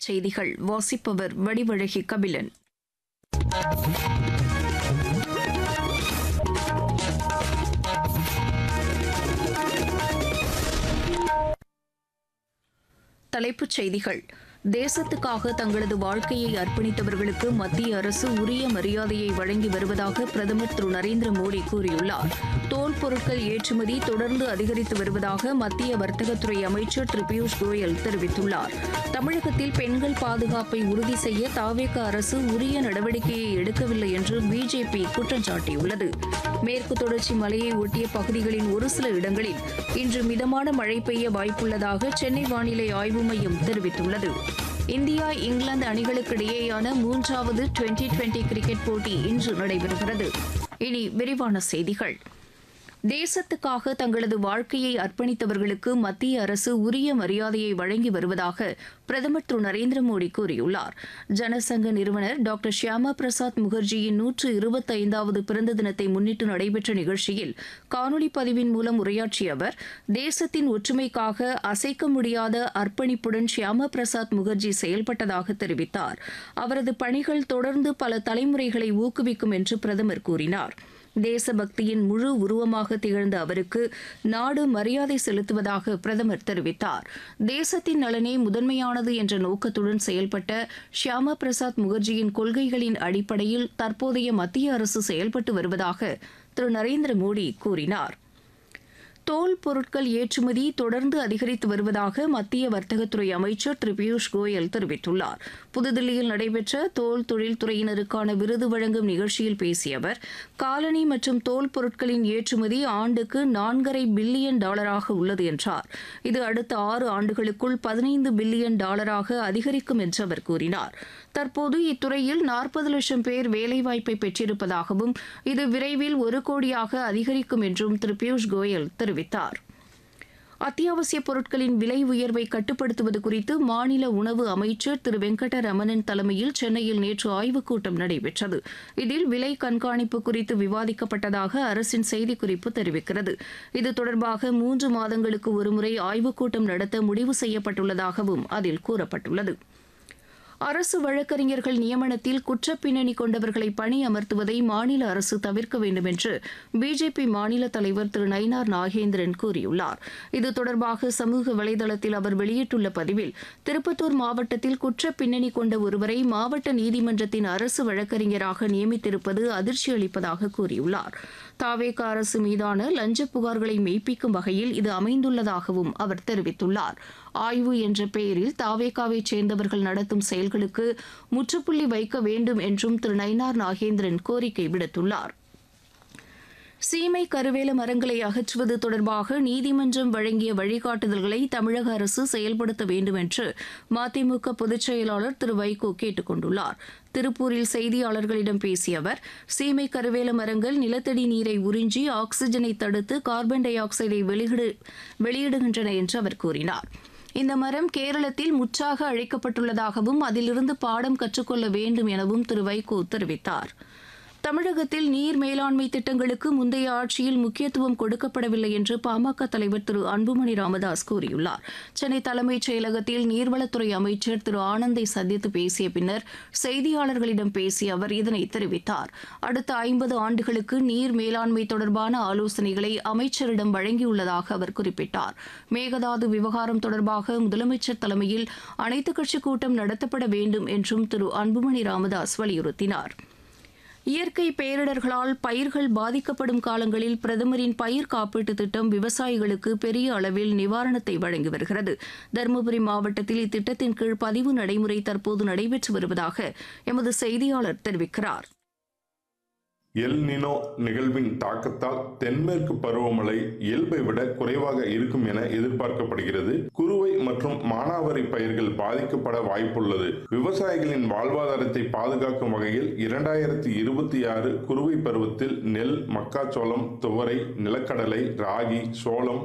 தலைப்புச் செய்திகள் வாசிப்பவர் வடிவழகி கபிலன் தலைப்புச் செய்திகள் தேசத்துக்காக தங்களது வாழ்க்கையை அர்ப்பணித்தவர்களுக்கு மத்திய அரசு உரிய மரியாதையை வழங்கி வருவதாக பிரதமர் திரு நரேந்திர மோடி கூறியுள்ளார் தோல் பொருட்கள் ஏற்றுமதி தொடர்ந்து அதிகரித்து வருவதாக மத்திய வர்த்தகத்துறை அமைச்சர் திரு பியூஷ் கோயல் தெரிவித்துள்ளார் தமிழகத்தில் பெண்கள் பாதுகாப்பை உறுதி செய்ய தாவேக அரசு உரிய நடவடிக்கையை எடுக்கவில்லை என்று பிஜேபி குற்றம் சாட்டியுள்ளது மேற்கு தொடர்ச்சி மலையை ஒட்டிய பகுதிகளின் ஒரு சில இடங்களில் இன்று மிதமான மழை பெய்ய வாய்ப்புள்ளதாக சென்னை வானிலை ஆய்வு மையம் தெரிவித்துள்ளது இந்தியா இங்கிலாந்து அணிகளுக்கு இடையேயான மூன்றாவது டுவெண்டி டுவெண்டி கிரிக்கெட் போட்டி இன்று நடைபெறுகிறது இனி விரிவான செய்திகள் தேசத்துக்காக தங்களது வாழ்க்கையை அர்ப்பணித்தவர்களுக்கு மத்திய அரசு உரிய மரியாதையை வழங்கி வருவதாக பிரதமர் திரு நரேந்திர மோடி கூறியுள்ளார் ஜனசங்க நிறுவனர் டாக்டர் ஷியாமா பிரசாத் முகர்ஜியின் நூற்று இருபத்தைந்தாவது பிறந்த தினத்தை முன்னிட்டு நடைபெற்ற நிகழ்ச்சியில் காணொலி பதிவின் மூலம் உரையாற்றிய அவர் தேசத்தின் ஒற்றுமைக்காக அசைக்க முடியாத அர்ப்பணிப்புடன் ஷியாமா பிரசாத் முகர்ஜி செயல்பட்டதாக தெரிவித்தார் அவரது பணிகள் தொடர்ந்து பல தலைமுறைகளை ஊக்குவிக்கும் என்று பிரதமர் கூறினார் தேசபக்தியின் முழு உருவமாக திகழ்ந்த அவருக்கு நாடு மரியாதை செலுத்துவதாக பிரதமர் தெரிவித்தார் தேசத்தின் நலனே முதன்மையானது என்ற நோக்கத்துடன் செயல்பட்ட ஷியாமா பிரசாத் முகர்ஜியின் கொள்கைகளின் அடிப்படையில் தற்போதைய மத்திய அரசு செயல்பட்டு வருவதாக திரு நரேந்திர மோடி கூறினார் தோல் பொருட்கள் ஏற்றுமதி தொடர்ந்து அதிகரித்து வருவதாக மத்திய வர்த்தகத்துறை அமைச்சர் திரு பியூஷ் கோயல் தெரிவித்துள்ளார் புதுதில்லியில் நடைபெற்ற தோல் தொழில்துறையினருக்கான விருது வழங்கும் நிகழ்ச்சியில் பேசிய அவர் காலனி மற்றும் தோல் பொருட்களின் ஏற்றுமதி ஆண்டுக்கு நான்கரை பில்லியன் டாலராக உள்ளது என்றார் இது அடுத்த ஆறு ஆண்டுகளுக்குள் பதினைந்து பில்லியன் டாலராக அதிகரிக்கும் என்று அவர் கூறினார் தற்போது இத்துறையில் நாற்பது லட்சம் பேர் வேலைவாய்ப்பை பெற்றிருப்பதாகவும் இது விரைவில் ஒரு கோடியாக அதிகரிக்கும் என்றும் திரு பியூஷ் கோயல் தெரிவித்தார் அத்தியாவசிய பொருட்களின் விலை உயர்வை கட்டுப்படுத்துவது குறித்து மாநில உணவு அமைச்சர் திரு வெங்கடரமணன் தலைமையில் சென்னையில் நேற்று ஆய்வுக் கூட்டம் நடைபெற்றது இதில் விலை கண்காணிப்பு குறித்து விவாதிக்கப்பட்டதாக அரசின் செய்திக்குறிப்பு தெரிவிக்கிறது இது தொடர்பாக மூன்று மாதங்களுக்கு ஒருமுறை ஆய்வுக் கூட்டம் நடத்த முடிவு செய்யப்பட்டுள்ளதாகவும் அதில் கூறப்பட்டுள்ளது அரசு வழக்கறிஞர்கள் நியமனத்தில் குற்றப்பின்னணி கொண்டவர்களை பணி அமர்த்துவதை மாநில அரசு தவிர்க்க வேண்டும் என்று பிஜேபி மாநில தலைவர் திரு நயினார் நாகேந்திரன் கூறியுள்ளார் இது தொடர்பாக சமூக வலைதளத்தில் அவர் வெளியிட்டுள்ள பதிவில் திருப்பத்தூர் மாவட்டத்தில் குற்ற பின்னணி கொண்ட ஒருவரை மாவட்ட நீதிமன்றத்தின் அரசு வழக்கறிஞராக நியமித்திருப்பது அதிர்ச்சி அளிப்பதாக கூறியுள்ளார் தாவேக அரசு மீதான லஞ்ச புகார்களை மெய்ப்பிக்கும் வகையில் இது அமைந்துள்ளதாகவும் அவர் தெரிவித்துள்ளார் ஆய்வு என்ற பெயரில் தாவேகாவைச் சேர்ந்தவர்கள் நடத்தும் செயல்களுக்கு முற்றுப்புள்ளி வைக்க வேண்டும் என்றும் திரு நயினார் நாகேந்திரன் கோரிக்கை விடுத்துள்ளார் சீமை கருவேல மரங்களை அகற்றுவது தொடர்பாக நீதிமன்றம் வழங்கிய வழிகாட்டுதல்களை தமிழக அரசு செயல்படுத்த வேண்டும் என்று மதிமுக பொதுச் செயலாளர் திரு வைகோ கேட்டுக் கொண்டுள்ளார் திருப்பூரில் செய்தியாளர்களிடம் பேசிய அவர் சீமை கருவேல மரங்கள் நிலத்தடி நீரை உறிஞ்சி ஆக்ஸிஜனை தடுத்து கார்பன் டை ஆக்சைடை வெளியிடு வெளியிடுகின்றன என்று அவர் கூறினார் இந்த மரம் கேரளத்தில் முற்றாக அழைக்கப்பட்டுள்ளதாகவும் அதிலிருந்து பாடம் கற்றுக்கொள்ள வேண்டும் எனவும் திரு வைகோ தெரிவித்தார் தமிழகத்தில் நீர் மேலாண்மை திட்டங்களுக்கு முந்தைய ஆட்சியில் முக்கியத்துவம் கொடுக்கப்படவில்லை என்று பாமக தலைவர் திரு அன்புமணி ராமதாஸ் கூறியுள்ளார் சென்னை தலைமைச் செயலகத்தில் நீர்வளத்துறை அமைச்சர் திரு ஆனந்தை சந்தித்து பேசிய பின்னர் செய்தியாளர்களிடம் பேசிய அவர் இதனை தெரிவித்தார் அடுத்த ஐம்பது ஆண்டுகளுக்கு நீர் மேலாண்மை தொடர்பான ஆலோசனைகளை அமைச்சரிடம் வழங்கியுள்ளதாக அவர் குறிப்பிட்டார் மேகதாது விவகாரம் தொடர்பாக முதலமைச்சர் தலைமையில் அனைத்துக் கட்சிக் கூட்டம் நடத்தப்பட வேண்டும் என்றும் திரு அன்புமணி ராமதாஸ் வலியுறுத்தினார் இயற்கை பேரிடர்களால் பயிர்கள் பாதிக்கப்படும் காலங்களில் பிரதமரின் பயிர் காப்பீட்டு திட்டம் விவசாயிகளுக்கு பெரிய அளவில் நிவாரணத்தை வழங்கி வருகிறது தருமபுரி மாவட்டத்தில் இத்திட்டத்தின் கீழ் பதிவு நடைமுறை தற்போது நடைபெற்று வருவதாக எமது செய்தியாளர் தெரிவிக்கிறார் எல் நினோ நிகழ்வின் தாக்கத்தால் தென்மேற்கு பருவமழை இயல்பை விட குறைவாக இருக்கும் என எதிர்பார்க்கப்படுகிறது குறுவை மற்றும் மானாவாரி பயிர்கள் பாதிக்கப்பட வாய்ப்புள்ளது விவசாயிகளின் வாழ்வாதாரத்தை பாதுகாக்கும் வகையில் இரண்டாயிரத்தி இருபத்தி ஆறு குறுவை பருவத்தில் நெல் மக்காச்சோளம் துவரை நிலக்கடலை ராகி சோளம்